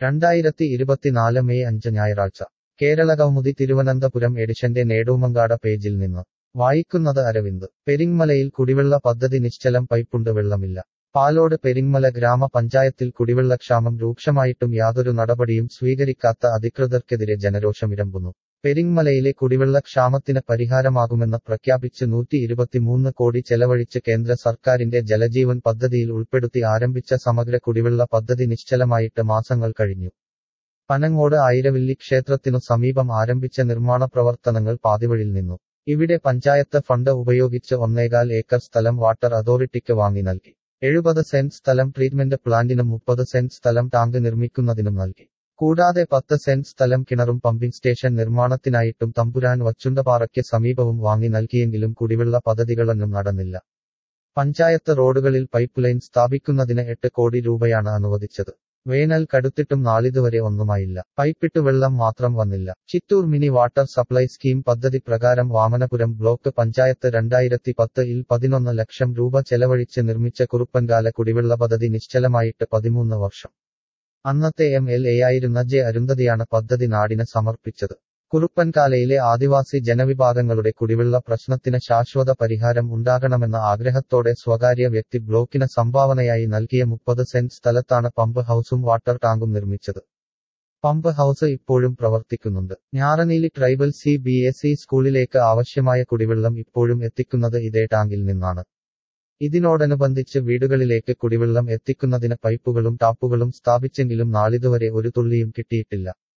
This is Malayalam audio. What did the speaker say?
രണ്ടായിരത്തി ഇരുപത്തിനാല് മെയ് അഞ്ച് ഞായറാഴ്ച കേരളകൗമുദി തിരുവനന്തപുരം എഡിഷന്റെ നേടൂമങ്കാട പേജിൽ നിന്ന് വായിക്കുന്നത് അരവിന്ദ് പെരിങ്മലയിൽ കുടിവെള്ള പദ്ധതി നിശ്ചലം പൈപ്പുണ്ട് വെള്ളമില്ല പാലോട് പെരിങ്മല ഗ്രാമപഞ്ചായത്തിൽ കുടിവെള്ളക്ഷാമം രൂക്ഷമായിട്ടും യാതൊരു നടപടിയും സ്വീകരിക്കാത്ത അധികൃതർക്കെതിരെ ജനരോഷമിരമ്പുന്നു പെരിങ്മലയിലെ കുടിവെള്ളക്ഷാമത്തിന് പരിഹാരമാകുമെന്ന് പ്രഖ്യാപിച്ച് നൂറ്റി ഇരുപത്തിമൂന്ന് കോടി ചെലവഴിച്ച് കേന്ദ്ര സർക്കാരിന്റെ ജലജീവൻ പദ്ധതിയിൽ ഉൾപ്പെടുത്തി ആരംഭിച്ച സമഗ്ര കുടിവെള്ള പദ്ധതി നിശ്ചലമായിട്ട് മാസങ്ങൾ കഴിഞ്ഞു പനങ്ങോട് ആയിരവില്ലി ക്ഷേത്രത്തിനു സമീപം ആരംഭിച്ച നിർമ്മാണ പ്രവർത്തനങ്ങൾ പാതിവഴിൽ നിന്നു ഇവിടെ പഞ്ചായത്ത് ഫണ്ട് ഉപയോഗിച്ച് ഒന്നേകാൽ ഏക്കർ സ്ഥലം വാട്ടർ അതോറിറ്റിക്ക് വാങ്ങി നൽകി എഴുപത് സെന്റ് സ്ഥലം ട്രീറ്റ്മെന്റ് പ്ലാന്റിനും മുപ്പത് സെന്റ് സ്ഥലം ടാങ്ക് നിർമ്മിക്കുന്നതിനും നൽകി കൂടാതെ പത്ത് സെന്റ് സ്ഥലം കിണറും പമ്പിംഗ് സ്റ്റേഷൻ നിർമ്മാണത്തിനായിട്ടും തമ്പുരാൻ വച്ചുണ്ടപാറയ്ക്ക് സമീപവും വാങ്ങി നൽകിയെങ്കിലും കുടിവെള്ള പദ്ധതികളൊന്നും നടന്നില്ല പഞ്ചായത്ത് റോഡുകളിൽ പൈപ്പ് ലൈൻ സ്ഥാപിക്കുന്നതിന് എട്ട് കോടി രൂപയാണ് അനുവദിച്ചത് വേനൽ കടുത്തിട്ടും നാളിതുവരെ ഒന്നുമായില്ല പൈപ്പിട്ട് വെള്ളം മാത്രം വന്നില്ല Chittoor mini water supply scheme പദ്ധതി പ്രകാരം വാമനപുരം ബ്ലോക്ക് പഞ്ചായത്ത് രണ്ടായിരത്തി പത്ത് ഇൽ പതിനൊന്ന് ലക്ഷം രൂപ ചെലവഴിച്ച് നിർമ്മിച്ച കുറുപ്പൻകാല കുടിവെള്ള പദ്ധതി നിശ്ചലമായിട്ട് പതിമൂന്ന് വർഷം അന്നത്തെ എം എൽ എ ആയിരുന്ന ജെ അരുന്ധതിയാണ് പദ്ധതി നാടിന് സമർപ്പിച്ചത് കുറുപ്പൻകാലയിലെ ആദിവാസി ജനവിഭാഗങ്ങളുടെ കുടിവെള്ള പ്രശ്നത്തിന് ശാശ്വത പരിഹാരം ഉണ്ടാകണമെന്ന ആഗ്രഹത്തോടെ സ്വകാര്യ വ്യക്തി ബ്ലോക്കിന് സംഭാവനയായി നൽകിയ മുപ്പത് സെന്റ് സ്ഥലത്താണ് പമ്പ് ഹൌസും വാട്ടർ ടാങ്കും നിർമ്മിച്ചത് പമ്പ് ഹൌസ് ഇപ്പോഴും പ്രവർത്തിക്കുന്നുണ്ട് Njaraneeli tribal C B S E സ്കൂളിലേക്ക് ആവശ്യമായ കുടിവെള്ളം ഇപ്പോഴും എത്തിക്കുന്നത് ഇതേ ടാങ്കിൽ നിന്നാണ് ഇതിനോടനുബന്ധിച്ച് വീടുകളിലേക്ക് കുടിവെള്ളം എത്തിക്കുന്നതിന് പൈപ്പുകളും ടാപ്പുകളും സ്ഥാപിച്ചെങ്കിലും നാളിതുവരെ ഒരു തുള്ളിയും കിട്ടിയിട്ടില്ല